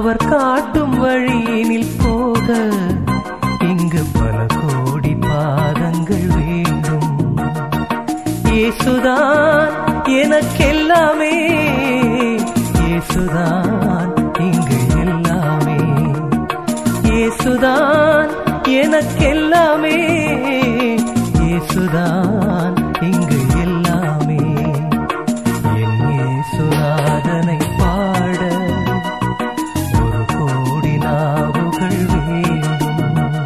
அவர் காட்டும் வழியினில் போக இங்கு பல கோடி பாதங்கள் வேண்டும் இயேசுதான் எனக்கெல்லாமே இயேசுதான் இங்கு எல்லாமே இயேசுதான் எனக்கெல்லாமே இயேசுதான் இங்கு எல்லாமே என் இயேசுநாதனை பாட ஒரு கோடி நாவுகள் வேண்டும்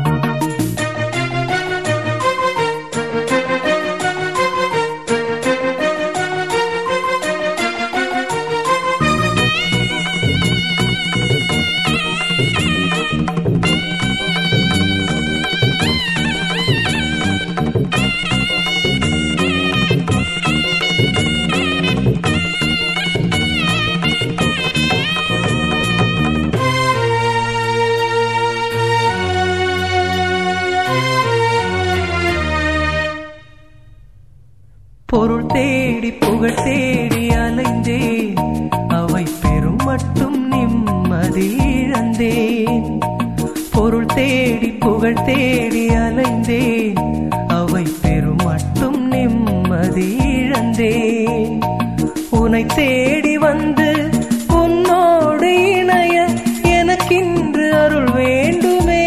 பொருள் தேடி புகழ் தேடி அலைந்தேன் அவை பெரும் மட்டும் நிம்மதி இழந்தேன் பொருள் தேடி புகழ் தேடி அலைந்தேன் அவை பெரும் மட்டும் நிம்மதி இழந்தேன் உனை தேடி வந்து உன்னோடு இணைய எனக்கின்று அருள் வேண்டுமே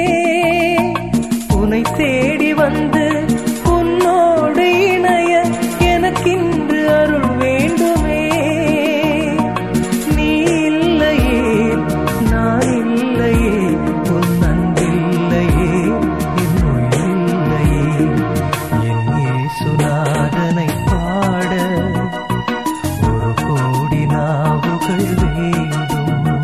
உனை தேடி வந்து உன்னோடு இணைய எனக்கின்று அருள் வேண்டுமே நீ இல்லையே நான் இல்லையே உன் அன்பில்லையே என் உயிரில்லையே என் இயேசுநாதனை பாட ஒரு கோடி நாவுகள் வேண்டும்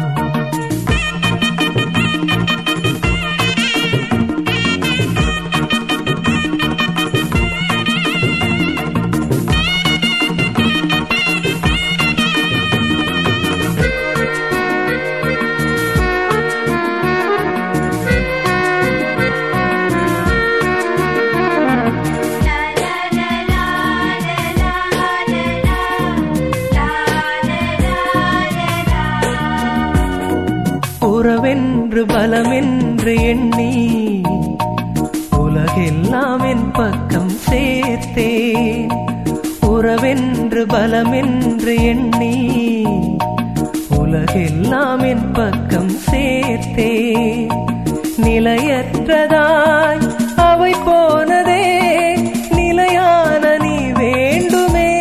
உறவென்று பலமென்று எண்ணி உலகெல்லாம் என் பக்கம் சேர்த்தேன் உறவென்று பலமென்று எண்ணி உலகெல்லாம் என் பக்கம் சேர்த்தேன் நிலையற்றதாய் அவை போனதே நிலையான நீ வேண்டுமே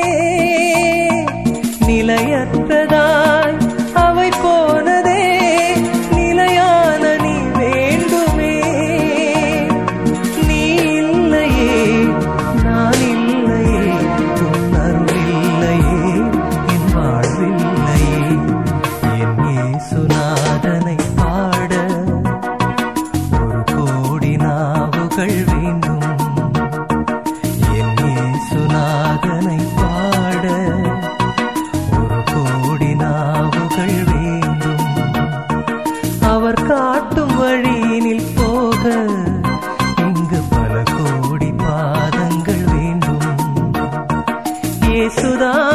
நிலையற்றதாய் அவை போனதே நிலையான நீ வேண்டுமே நீ இல்லையே நான் இல்லையே உன் அருள் இல்லையே என் வாழ்வில்லையே என் இயேசுநாதனை பாட ஒரு கோடி நாவுகள் வேண்டும் என் இயேசுநாதனை பாட ஒரு கோடி நாவுகள் வேண்டும் அவர் காட்டும் வழியினில் போக இங்கு பல கோடி பாதங்கள் வேண்டும் இயேசுதான்